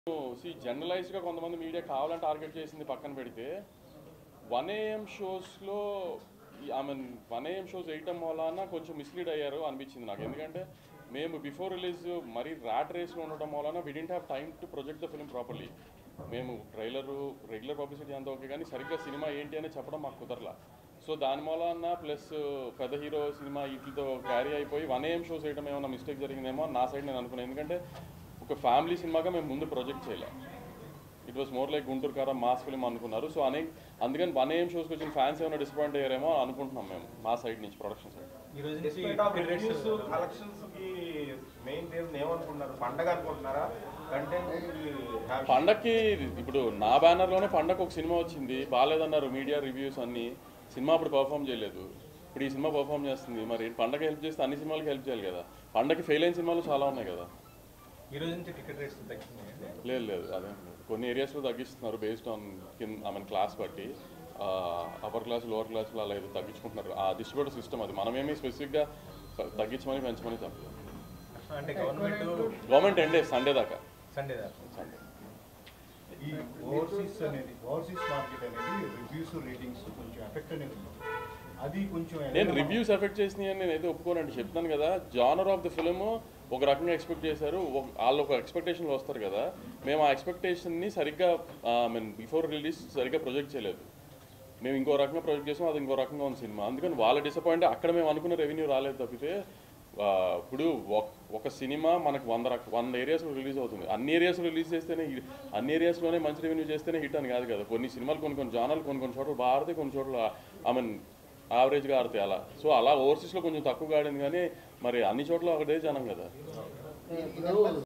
C జనరలైజ్గా కొంతమంది media కావాలని target చేసింది పక్కన పెడితే వన్ ఏఎం షోస్లో I mean one AM shows వేయటం వలన కొంచెం మిస్లీడ్ అయ్యారు అనిపించింది నాకు ఎందుకంటే మేము బిఫోర్ రిలీజ్ మరీ ర్యాట్ రేస్లో ఉండటం వలన we didn't have time to project the film properly మేము ట్రైలర్ రెగ్యులర్ పబ్లిసిటీ అంతా ఓకే కానీ సరిగ్గా సినిమా ఏంటి అని చెప్పడం మాకు కుదరలా సో దాని మూలన ప్లస్ పెద్ద హీరో సినిమా వీటితో క్యారీ అయిపోయి వన్ ఏఎం షోస్ వేయడం ఏమైనా మిస్టేక్ జరిగిందేమో అని నా సైడ్ నేను అనుకున్నాను ఎందుకంటే ఒక ఫ్యామిలీ సినిమాగా మేము ముందు ప్రొజెక్ట్ చేయలే it was more like Guntur Kaaram mass film అనుకున్నారు సో అనే అందుకని వన్ ఏఎం షోస్కి వచ్చిన ఫ్యాన్స్ ఏమైనా డిసప్పాయింట్ అయ్యారేమో అనుకుంటున్నాం మేము మా సైడ్ నుంచి ప్రొడక్షన్ సైడ్ ఈ రోజు నుంచి డిస్ప్లేట్ of ticket rates reviews collections కి మెయిన్ రీజన్ ఏమనుకుంటున్నారు పండగ అనుకుంటున్నారా కంటెంట్ పండక్కి ఇప్పుడు నా బ్యానర్లోనే పండగ ఒక సినిమా వచ్చింది బాగాలేదన్నారు మీడియా రివ్యూస్ అన్ని సినిమా అప్పుడు పర్ఫామ్ చేయలేదు ఇప్పుడు ఈ సినిమా పర్ఫామ్ చేస్తుంది మరి పండగ హెల్ప్ చేస్తే అన్ని సినిమాలకి హెల్ప్ చేయాలి కదా పండగకి ఫెయిల్ అయిన సినిమాలు చాలా ఉన్నాయి కదా ఈ రోజు నుంచి టికెట్ రేట్స్ తగ్గుతున్నాయండి లేదు లేదు అదే కొన్ని ఏరియాస్లో తగ్గిస్తున్నారు బేస్డ్ ఆన్ కింద ఐ మీన్ క్లాస్ బట్టి అప్పర్ క్లాస్ లోవర్ క్లాస్లో అలా ఏదో తగ్గించుకుంటున్నారు ఆ డిస్ట్రిబ్యూటర్ సిస్టమ్ అది మనమేమి స్పెసిఫిక్గా తగ్గించమని పెంచమని చెప్పలేదు అంటే గవర్నమెంట్ గవర్నమెంట్ ఎండే సండే దాకా సండే దాకా సండే ఈ ఓవర్సీస్ అనేది ఓవర్సీస్ మార్కెట్ అనేది రివ్యూస్ రేటింగ్స్ కొంచెం ఎఫెక్ట్ అనేది ఉంది అది కొంచెం నేను రివ్యూస్ ఎఫెక్ట్ చేసినాయి అని నేనైతే ఒప్పుకోనండి చెప్తాను కదా జానర్ ఆఫ్ ది ఫిల్మ్ ఒక రకంగా ఎక్స్పెక్ట్ చేశారు ఒక- వాళ్ళు ఒక ఎక్స్పెక్టేషన్లో వస్తారు కదా మేము ఆ ఎక్స్పెక్టేషన్ని సరిగ్గా ఐ మీన్ బిఫోర్ రిలీజ్ సరిగ్గా ప్రొజెక్ట్ చేయలేదు మేము ఇంకో రకంగా ప్రొజెక్ట్ చేసాం అది ఇంకో రకంగా ఉంది సినిమా అందుకని వాళ్ళ డిసప్పాయింట్ అక్కడ మేము అనుకున్న రెవెన్యూ రాలేదు తప్పితే ఆ, ఇప్పుడు ఒక- ఒక సినిమా మనకు వంద రక వంద ఏరియాస్లో రిలీజ్ అవుతుంది అన్ని ఏరియాస్లో రిలీజ్ చేస్తేనే hit- అన్ని ఏరియాస్లోనే మంచి రెవెన్యూ చేస్తేనే హిట్ అని కాదు కదా కొన్ని సినిమాలు కొన్ని కొన్ని జానాలు కొన్ని కొన్ని చోట్ల బాగా ఆడితే కొన్ని చోట్ల ఐ మీన్ యావరేజ్గా ఆడతాయి అలా సో అలా ఓవర్సీస్లో కొంచెం తక్కువగా ఆడింది కానీ మరి అన్ని చోట్ల ఒకటే జనం కదా ఇప్పుడు